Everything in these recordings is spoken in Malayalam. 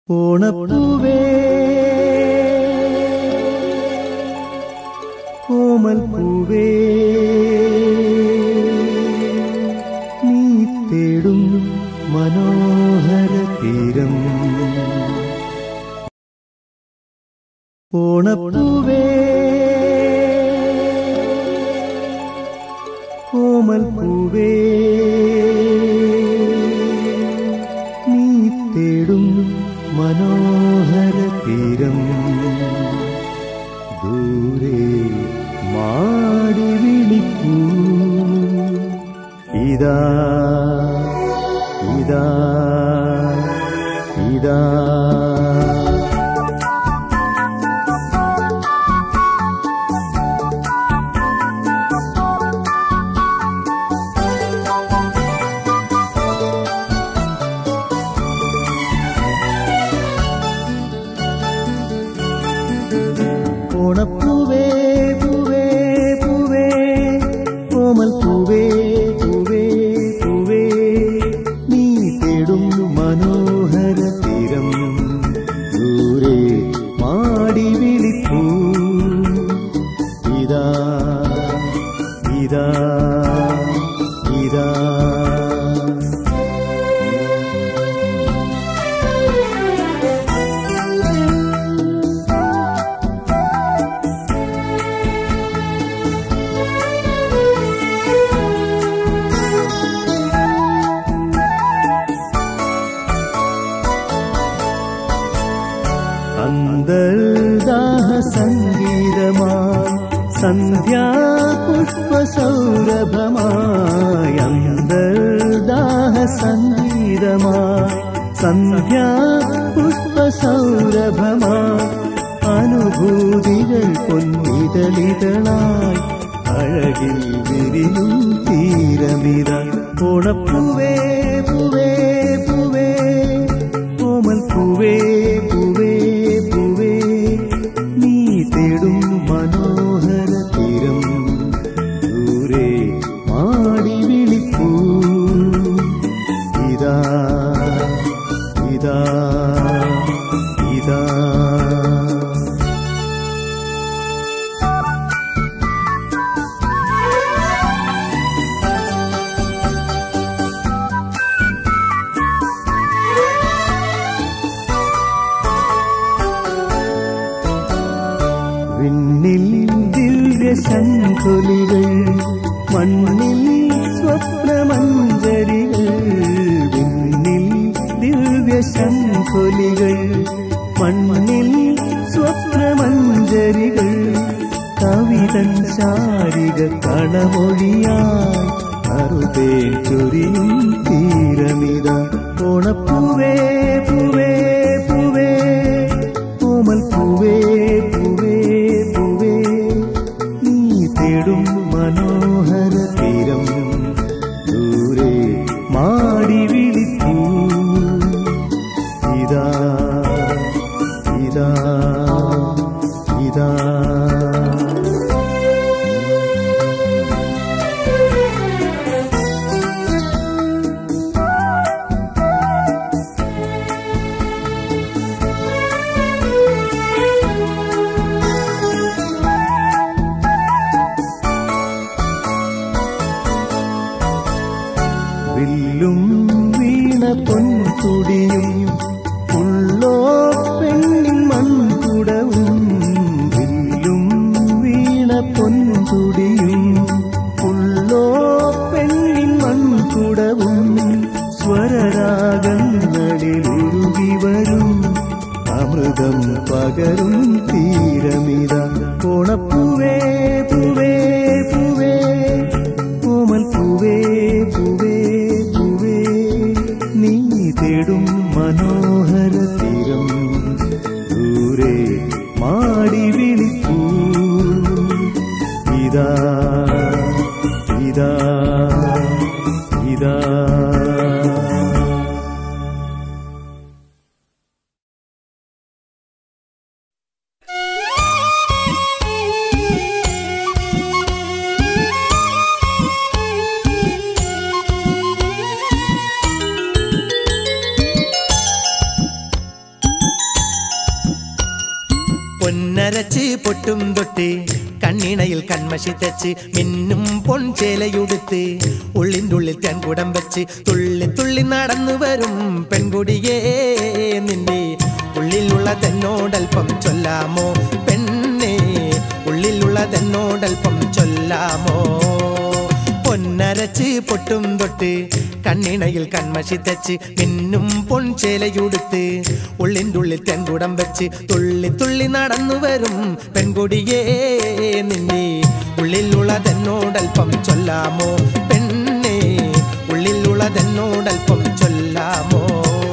ഓണപ്പൂവേ കോമൽ പൂവേ നീ തേടും മനോഹര തീരം ഓണപ്പൂവേ കോമൽ പൂവേ നീ തേടും മനോഹര തീരം ദൂരെ മാടി വിളിക്കൂ ഇതാ ഇതാ ഇതാ ഓണപ്പൂവേ പൂവേ പൂവേ കോമൽ പൂവേ പൂവേ പൂവേ നീ തേടും മനോഹര തീരം ദൂരെ മാടി വിളിപ്പൂ ഇതാ ഇതാ ഇതാ അന്തർദാഹ സംഗീതമായി സന്ധ്യാ പുഷ്പസൗരഭമായി അന്തർദാഹ സംഗീതമായി സന്ധ്യാ പുഷ്പസൗരഭമായി അനുഭൂതികൾ പൊന്നിതളിതളായി അഴകിൽ വിരിയും തീരമിത ഓണപ്പൂവേ പൂവേ പൂവേ കോമൽ പൂവേ പൂവേ പൂവേ നീ തേടും മനോഹര തീരം ദൂരെ മാടി വിളിക്കൂ ഇതാ ഇതാ ഇതാ വിണ്ണിൽ ദിവ്യ ശംഖുലികൾ മണ്ണിൽ സ്വപ്നമഞ്ജരികൾ വിണ്ണിൽ ദിവ്യ ശംഖുലികൾ മണ്ണിൽ സ്വപ്നമഞ്ജരികൾ കവിതൻ ശാരിക കളമൊഴിയായി അറുതേ ചൊരിയും തീരമിത ഓണപ്പൂവേ പൂവേ പൂവേ കോമൽ പൂവേ പൂവേ പൂവേ നീ തേടും മനോഹര തീരം ദൂരെ മാടി വിളിക്കൂ ഇതാ ഇതാ ഇതാ വില്ലും വീണ പൊൻകുടിയും ഉള്ളോ പെണ്ണിൻ മൺകുടവും വില്ലും വീണ പൊൻകുടിയും ഉള്ളോ പെണ്ണിൻ മൺകുടവും സ്വരരാഗങ്ങളിൽ ഉരുകി വരും അമൃതം പകരും തീരമിത ഓണപ്പൂവേ പൂവേ പൂവേ കോമൽ പൂവേ പൂവേ പൂവേ നീ തേടും മനോഹര തീരം ദൂരെ മാടി വിളിക്കൂ ഇതാ ഇതാ ഇതാ Thank പൊന്നരച്ച് പൊട്ടും തൊട്ട് കണ്ണിണയിൽ കൺമഷി തെച്ച് മിന്നും പൊൻചേലയുടുത്ത് ഉള്ളിൻ്റെ ഉള്ളിൽ തെൻകുടം വെച്ച് തുള്ളി തുള്ളി നടന്നു വരും പെൺകുടിയേ നിന്നെ ഉള്ളിലുള്ളതെന്നോടൽപ്പം ചൊല്ലാമോ പെണ്ണേ ഉള്ളിലുള്ളതെന്നോടൽപ്പം ചൊല്ലാമോ പൊന്നരച്ച് പൊട്ടും തൊട്ട് കണ്ണിണയിൽ കൺമഷി തെച്ച് മിന്നും പൊൻചേലയുടുത്ത് ഉള്ളിൻ്റെ ഉള്ളിൽ തെൻകുടം വെച്ച് തുള്ളി തുള്ളി നടന്നു വരും പെൺകുടിയേ നിന്നെ ഉള്ളിലുള്ളതെന്നോടൽപ്പം ചൊല്ലാമോ പെണ്ണേ ഉള്ളിലുള്ളതെന്നോടൽപ്പം ചൊല്ലാമോ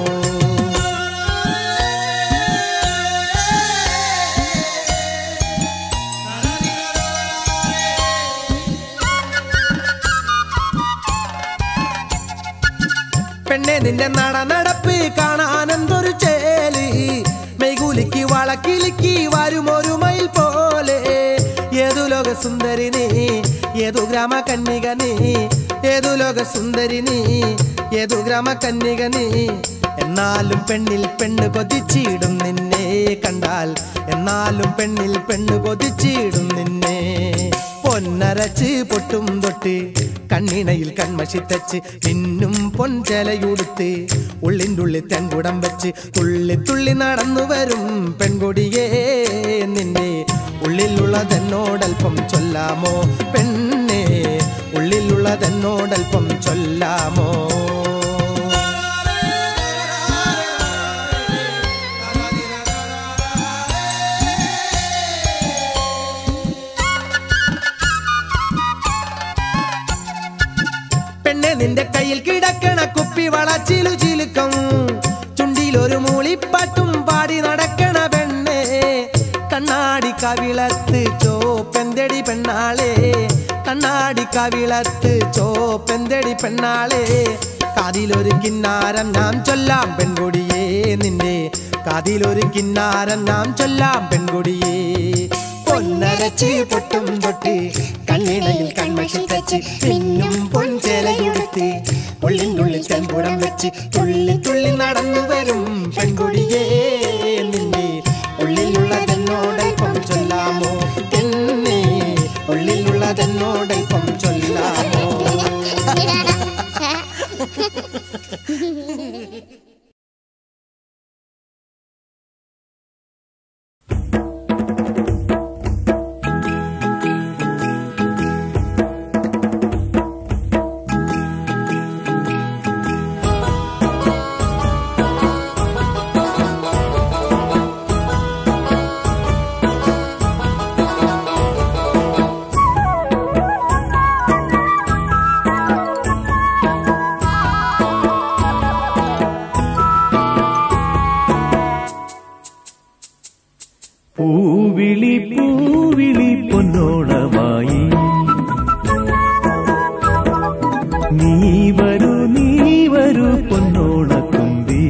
പെണ്ണെ നിന്റെ നട നടപ്പ് കാണാനെന്തൊരു ചേല് മെയ്കൂലിക്ക് വളക്കിലിക്ക് വരുമൊരു മയിൽ പോലെ ഏതു ലോക സുന്ദരി നീ ഏതു ഗ്രാമ കന്യക നീ ഏതു ലോക സുന്ദരി നീ ഏതു ഗ്രാമ കന്യക നീ എന്നാലും പെണ്ണിൽ പെണ്ണ് കൊതിച്ചിടും നിന്നെ കണ്ടാൽ എന്നാലും പെണ്ണിൽ പെണ്ണ് കൊതിച്ചിടും നിന്നെ പൊന്നരച്ച് പൊട്ടും തൊട്ട് കണ്ണിണയിൽ കൺമഷി തച്ച് മിന്നും പൊൻചലയുടുത്ത് ഉള്ളിൻ്റെ ഉള്ളിൽ തെൻകുടം വെച്ച് തുള്ളി തുള്ളി നടന്നു വരും പെൺകൊടിയേ നിന്നെ ഉള്ളിലുള്ളതെന്നോടൽപ്പം ചൊല്ലാമോ പെണ്ണേ ഉള്ളിലുള്ളതെന്നോടൽപ്പം ചൊല്ലാമോ പെണ്ണെ നിന്റെ കയ്യിൽ കിടക്കണ കുപ്പി വളച്ചിലു ചിലുക്കം ചുണ്ടിലൊരു മൂളിപ്പാട്ടും പാടി നടക്കണ പെണ്ണെ കണ്ണാടി കവിളത്ത് ചോപ്പെന്തടി പെണ്ണാളെ കണ്ണാടി കവിളത്ത് ചോപ്പെന്തടി പെണ്ണാളെ കാതിലൊരു കിന്നാരം ഞാൻ ചൊല്ലാം പെൺകൊടിയേ നിന്റെ കാതിലൊരു കിന്നാരം ഞാൻ ചൊല്ലാം പെൺകൊടിയേ പൊന്നരച്ച് പൊട്ടും തൊട്ട് കണ്ണിണയിൽ കൺമഷി തച്ച് പിന്നും പൊൻചേലയുടുത്ത് ഉള്ളിനുള്ളിൽ ചെമ്പുടം വെച്ച് തുള്ളി തുള്ളി നടന്നു വരും പെൺകൊടിയേ നിന്നെ ഉള്ളിലുള്ളതെന്നോടൽപ്പം ചൊല്ലാമോ എന്നെ ഉള്ളിലുള്ളതെന്നോടൽപ്പം ചൊല്ലാമോ പൂവിളി പൂവിളി പൊന്നോണമായി നീ വരൂ നീ വരൂ പൊന്നോണക്കുമ്പി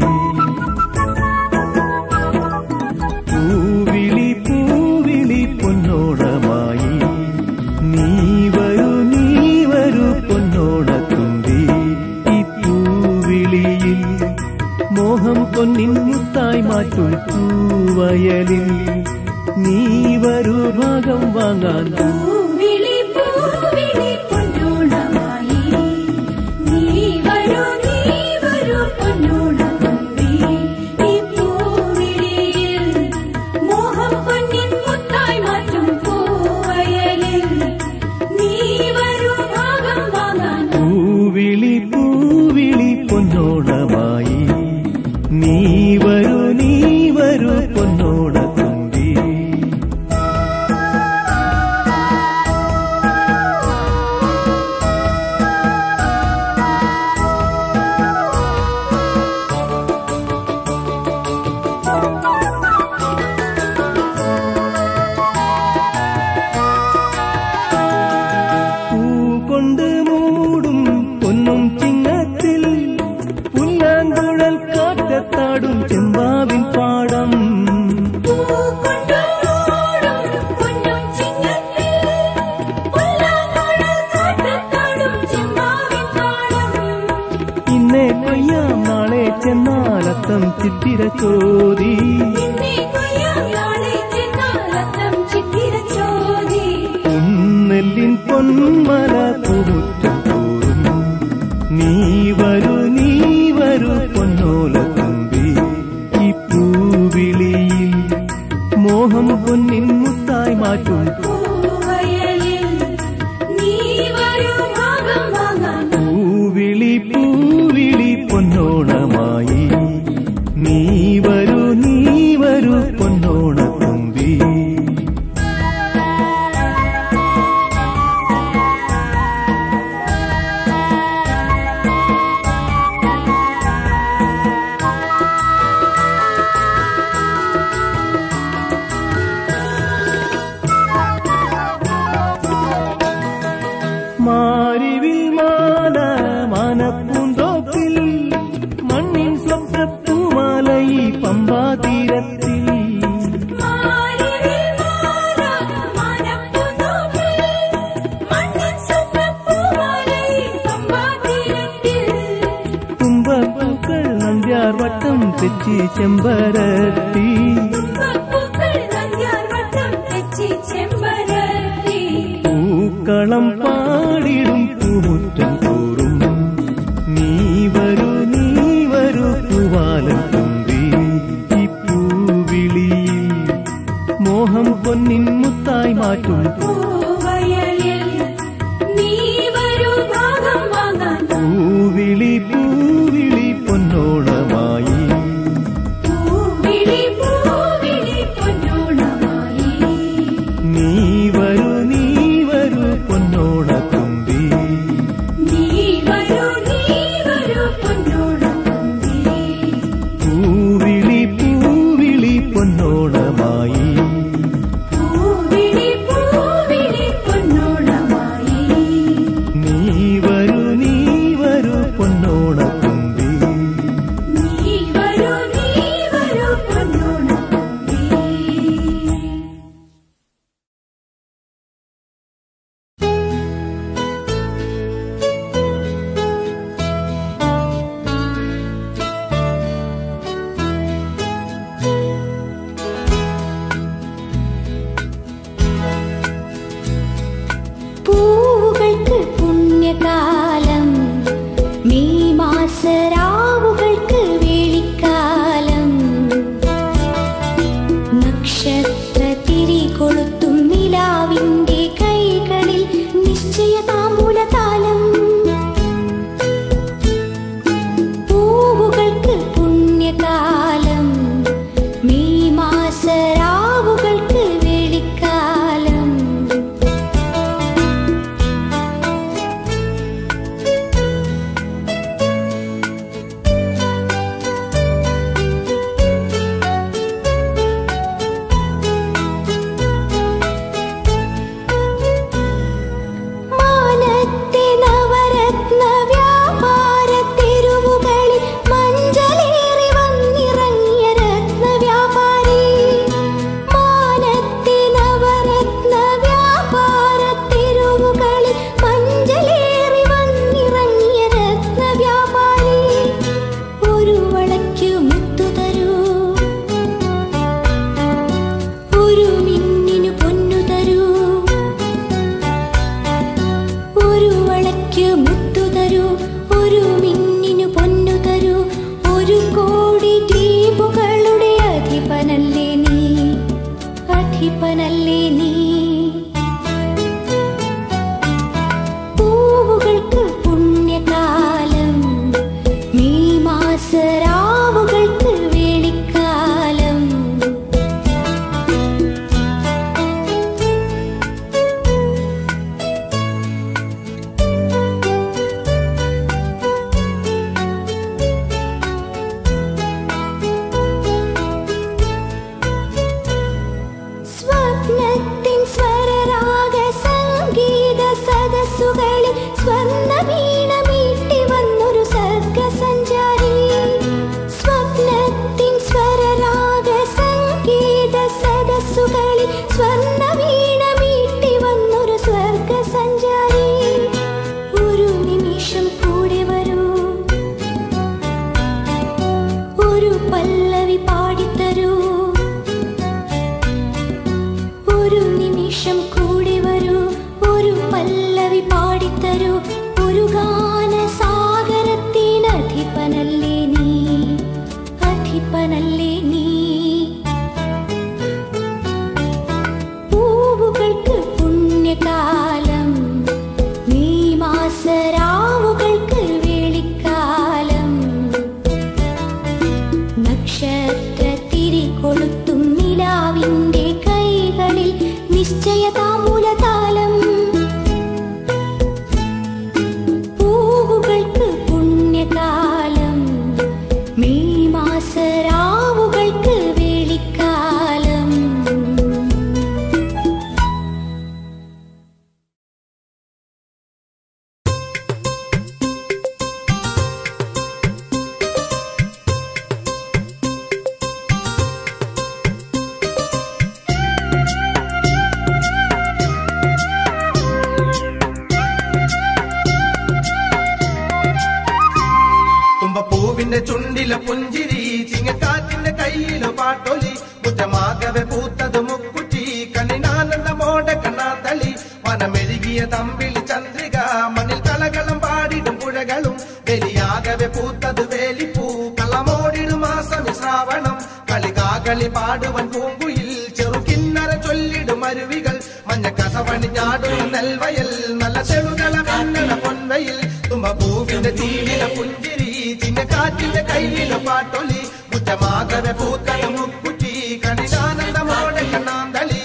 പൂവിളി പൂവിളി പൊന്നോണമായി നീ വരൂ നീ വരൂ പൊന്നോണക്കുമ്പി ഈ പൂവിളിയിൽ മോഹം പൊന്നിൻ മുത്തായി മാറ്റും പൂവയലിൽ നീ വരൂ ഭാഗം വാങ്ങാൻ പൂവിളി പൂവിളി പൊന്നോണമായി നീ വരൂ നീ വരൂ പൊന്നോണത്തുമ്പി ഈ പൂവിളിയിൽ മോഹം പൊന്നിൻ മുത്തായി മാറ്റും പൂവയലിൽ നീ വരൂ ഭാഗം വാങ്ങാൻ പൂവിളി പൂവിളി പൊന്നോണമായി നീ വരൂ നീ വരൂ പൊന്നോണത്തുമ്പി പൂ കൊണ്ട് മൂടും പൊന്നും ചിങ്ങത്തിൽ പുല്ലാങ്കുഴൽ കാറ്റത്താടും ചെമ്പാവിൻ പാടം പൂക്കൊണ്ടോടും പൊന്നും ചിങ്ങത്തിൽ പുല്ലാങ്കുഴൽ കാറ്റത്താടും ചെമ്പാവിൻ പാടം ഇന്നേ കൊയ്യാം നാളെ ചെന്നാലത്തം ചിത്തിര ചോദി നിന്നെ കൊയ്യാം നാളെ ചെന്നാൽ നെല്ലിൻ പൊന്മല പൂമുറ്റം തോറും നീ വരൂ നീ വരൂ പൊന്നോല തുമ്പി ഈ പൂവിളിയിൽ മോഹം പൊന്നിൻ മുത്തായി മാറ്റും പൂവയലിൽ നീ വരൂ ഭാഗം വാങ്ങാൻ പൂവിളി പൂവിളി പൊന്നോണമായി നീ വരൂ നീ വരൂ പൊന്നോണ തുമ്പി മാരിവിൽ മാല മാനപ്പൂന്തോപ്പിൽ മണ്ണിൻ സ്വപ്നപ്പൂമാലയി പമ്പാ തീരത്തിൽ മാരിവിൽ മാല മാനപ്പൂന്തോപ്പിൽ മണ്ണിൻ സ്വപ്നപ്പൂമാലയിൽ പമ്പാതീരത്തിൽ തുമ്പപ്പൂക്കൾ നന്ദ്യാർ വട്ടം തെച്ചി ചെമ്പരത്തി തുമ്പപ്പൂക്കൾ നന്ദ്യാർ വട്ടം തെച്ചി ചെമ്പരത്തി പൂക്കളം പാടിടും പൂമുറ്റം തോറും നീ വരൂ നീ വരൂ പൂവാലം തുമ്പി ഈ പൂവിളിയിൽ മോഹം പൊന്നിൻ മുത്തായി മാറ്റും പൂവയലിൽ നീ വരൂ ഭാഗം വാങ്ങാൻ പൂവിളി പൂവിളി പൊന്നോണമായി പൂവിളി പൂവിളി പൊന്നോണമായി നീ വരൂ നീ വരൂ പൊന്നോണ തുമ്പി നീ വരൂ നീ വരൂ പൊന്നോണത്തുമ്പി പൂവിളി പൂവിളി പൊന്നോണമായി പൂവിളി പൂവിളി കൊളുത്തും നിലാവിന്റെ കൈകളിൽ നിശ്ചയ താമ്പൂലതാലം പൂവുകൾക്ക് പുണ്യകാലം മെയ് മാസരാവുകൾക്ക് വേളിക്കാലം തുമ്പപ്പൂവിന്റെ ചുണ്ടിലെ പുഞ്ചിരി ചിങ്ങക്കാറ്റിന്റെ കയ്യിലോ പാട്ടൊലി മുറ്റമാകവെ പൂത്തത് മുക്കുറ്റി കണ്ണിനാനന്ദമോടെ കണ്ണാന്തളി വനമെഴുകിയ തമ്പിളി ചന്ദ്രിക മണ്ണിൽ കളകളം പാടിടും പുഴകളും വെലിയാകവെ പൂത്തത് വേലിപ്പൂ കള്ളമോടിടും മാസം ശ്രാവണം കളികാകളി പാടുവൻ പൂങ്കുയിൽ ചെറുകിന്നര ചൊല്ലിടും അരുവികൾ മഞ്ഞ കസവണിഞ്ഞാടും നെൽവയൽ നല്ല ചെളുകള കണ്ണട പൊൻവയിൽ തുമ്പപ്പൂവിന്റെ ചുണ്ടിലെ പുഞ്ചിരി ചിന്നക്കാറ്റിന്റെ കയ്യിലെ പാട്ടൊലി മുറ്റമാകവെ പൂത്തത് മുക്കുറ്റി കണിതാനന്ദമോടെ കണ്ണാന്തളി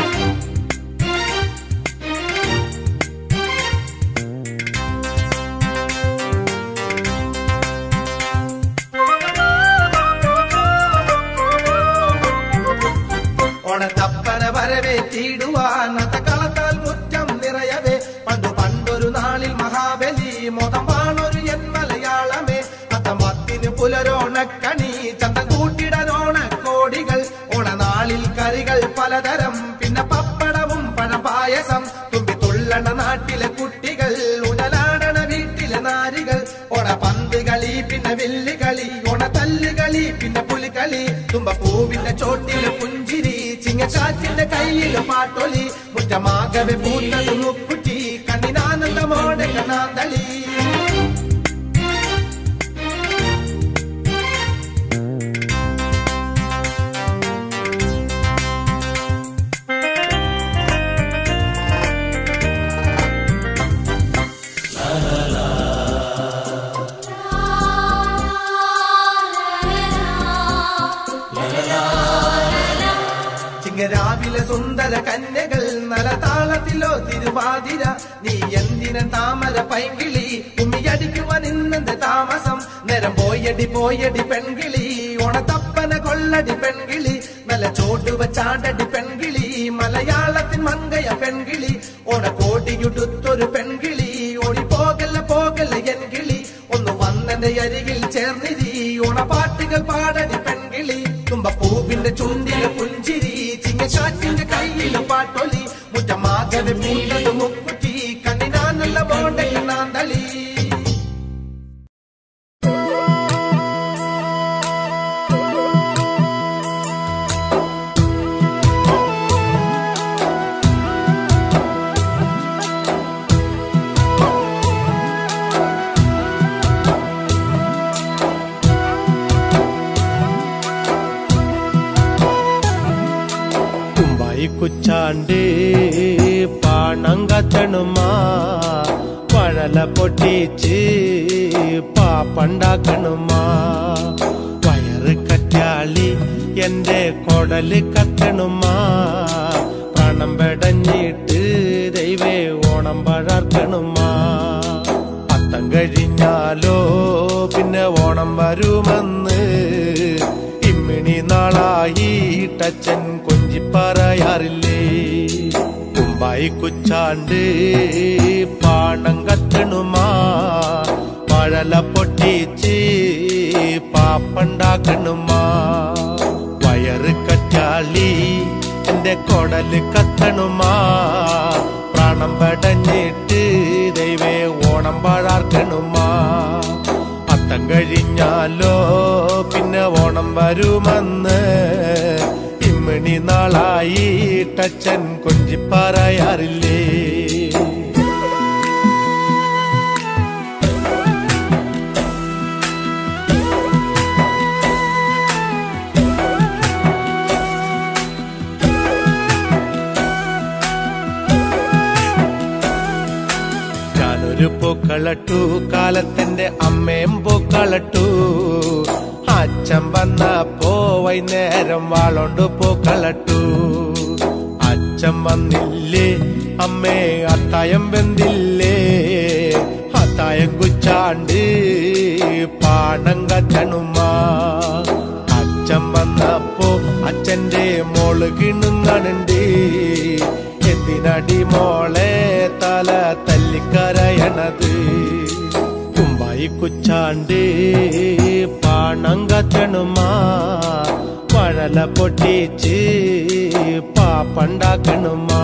ഓണത്തപ്പന വരവേ തീടുവാൻ കളത്താൽ മുറ്റം നിറയവേ പണ്ടു പണ്ടൊരു നാളിൽ മഹാബലി മോദം വാണൊരു എൻ മലയാളമേ അത്തമത്തിന് പുലരോണക്കണി ചന്തം കൂട്ടിടനോണ കോടികൾ ഓണനാളിൽ കറികൾ പലതരം പിന്നെ പപ്പടവും പഴപായസം തുമ്പി തുള്ളണ നാട്ടിലെ കുട്ടികൾ ഉടലാടണ വീട്ടിലെ നാരികൾ ഓണ പന്ത് കളി പിന്നെ വെല്ലി കളി ഓണ തല്ല് കളി പിന്നെ പുലികളി തുമ്പ പൂവിന്റെ ചോട്ടിലെ പുഞ്ചിരി ചിങ്ങക്കാറ്റിന്റെ കയ്യിലെ പാട്ടൊലി മുറ്റമാകവെ പൂത്തത് മുക്കുറ്റി കണ്ണിനാനന്ദമോടെ കണ്ണാന്തളി ചിങ്ങരാവിലെ സുന്ദര കന്യകൾ നലതാളത്തിലോ തിരുവാതിര നീ എന്തിന താമര പൈങ്കിളി ഉമ്മിയടിക്കുവാൻ ഇന്നെന്ത് താമസം നേരം പോയടി പോയടി പെൺകിളി ഓണത്തപ്പന കൊള്ളടി പെൺകിളി നല്ല ചോട്ടുവ ചാടടി പെൺകിളി മലയാളത്തിൻ മങ്കയ പെൺകിളി ഓണക്കോടിയുടുത്തൊരു പെൺകിളി ഓടി പോകല്ല പോകല്ല എൻ കിളി ഒന്ന് വന്നെന്റെ അരികിൽ ചേർന്നിരി ഓണപ്പാട്ടുകൾ പാടടി പെൺകിളി തുമ്പപ്പൂവിന്റെ ചുണ്ടിലെ പുഞ്ചിരി ചിങ്ങശാറ്റിന്റെ കയ്യിലെ പാട്ടൊലി മുറ്റമാകവെ പൂണ്ടത് മുക്കുറ്റി കണ്ണിനാനുള്ള ബോണ്ട കണ്ണാന്തളി കുമ്പായി കുച്ചാണ്ട് പാണം കത്തണുമാ പഴല പൊട്ടിച്ച് പാപ്പണ്ടാക്കണുമാ വയറ് കറ്റാളി എന്റെ കൊടല് കത്തണുമാ പണം പെടഞ്ഞിട്ട് ദൈവേ ഓണം പഴർക്കണുമാ പത്തം കഴിഞ്ഞാലോ പിന്നെ ഓണം വരുമെന്ന് ഇമ്മിണി നാളായിട്ടച്ഛൻ കൊഞ്ചി പറയാറില്ലേ കുമ്പായി കുച്ചാണ്ട് പാണം കത്തണുമാ പഴല പൊട്ടിച്ച് പാപ്പണ്ടാക്കണുമാ വയറ് കറ്റാളി എന്റെ കൊടല് കത്തണുമാ പ്രാണം പടഞ്ഞിട്ട് ദൈവേ ഓണം പാഴാർക്കണുമാ അത്തം കഴിഞ്ഞാലോ പിന്നെ ഓണം വരുമെന്ന് ഇമ്മണി നാളായിട്ടച്ഛൻ കൊഞ്ചി പറയാറില്ലേ ഞാനൊരു പൂക്കളട്ടു കാലത്തിന്റെ അമ്മയും പൂക്കളട്ടു അച്ഛൻ വന്നപ്പോ വൈകുന്നേരം വാളോണ്ട് പൂക്കളട്ടു അച്ഛൻ വന്നില്ലേ അമ്മേ അത്തായം വെന്തില്ലേ അത്തായം കുച്ചാണ്ട് പാണം കത്തണുമ്മ അച്ഛൻ വന്നപ്പോ അച്ഛന്റെ മോള് കിണുങ്ങണുണ്ട് എന്തിനടി മോളെ തല തല്ലിക്കരയണത് കുമ്പായി കുച്ചാണ്ട് പാണം കത്തണുമാ വഴല പൊട്ടിച്ച് പാപ്പണ്ടാക്കണുമാ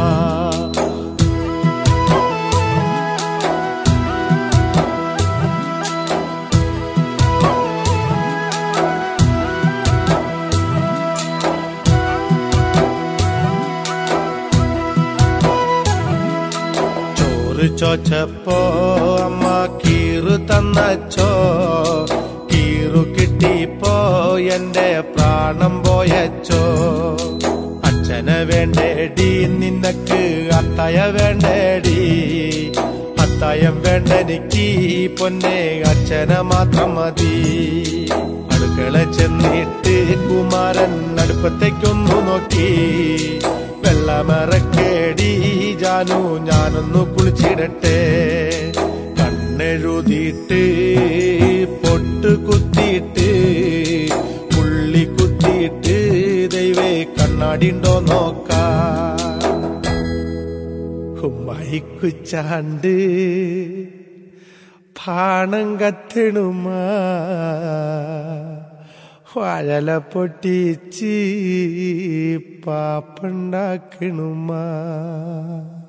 ചോറ് ചോച്ചപ്പോ അമ്മ കീറു തന്നച്ചോ കീറു കിട്ടിപ്പോ എന്റെ പ്രാണം പോയച്ചോ അച്ഛനെ വേണ്ടേടി നിനക്ക് അത്തയ വേണ്ടേടി അത്തായം വേണ്ടെനിക്ക് പൊന്നെ അച്ഛനെ മാത്രം മതി അടുക്കള ചെന്നിട്ട് കുമാരൻ അടുപ്പത്തേക്കൊന്നു നോക്കി വെള്ളമറക്കേടി ജാനു ഞാനൊന്നു കുളിച്ചിടട്ടെ കണ്ണെഴുതിയിട്ട് പൊട്ട് കുത്തിയിട്ട് പുള്ളി കുത്തിയിട്ട് ദൈവേ കണ്ണാടിണ്ടോ നോക്കാ മൈക്കുച്ചാണ്ട് പാണം കത്തണുമാ വഴല പൊട്ടിച്ച് പാപ്പുണ്ടാക്കണുമാ